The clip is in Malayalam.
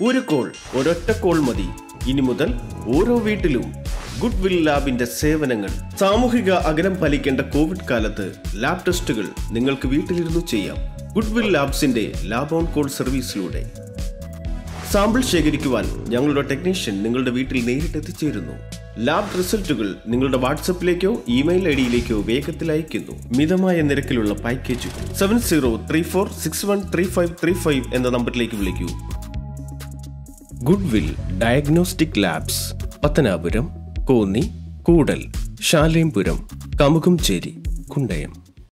ഒരു കോൾ ഒരൊറ്റ കോൾ മതി ഇനി മുതൽ ഓരോ വീട്ടിലും ഗുഡ് വിൽ ലാബിന്റെ സേവനങ്ങൾ സാമൂഹിക അകലം പാലിക്കേണ്ട കോവിഡ് കാലത്ത് ലാബ് ടെസ്റ്റുകൾ നിങ്ങൾക്ക് വീട്ടിലിരുന്നു ചെയ്യാം ഗുഡ് വിൽ ലാബ്സിന്റെ ലാബ് ഓൺ കോൾ സർവീസിലൂടെ സാമ്പിൾ ശേഖരിക്കുവാൻ ഞങ്ങളുടെ ടെക്നീഷ്യൻ നിങ്ങളുടെ വീട്ടിൽ നേരിട്ട് എത്തിച്ചേരുന്നു ലാബ് റിസൾട്ടുകൾ നിങ്ങളുടെ വാട്സപ്പിലേക്കോ ഇമെയിൽ ഐ ഡിയിലേക്കോ വേഗത്തിൽ അയക്കുന്നു മിതമായ നിരക്കിലുള്ള പാക്കേജുകൾ seven zero three four six one three five three five എന്ന നമ്പറിലേക്ക് വിളിക്കൂ Goodwill diagnostic labs Pathanapuram Konni Koodal Shalempuram Kamukumcheri Kundayam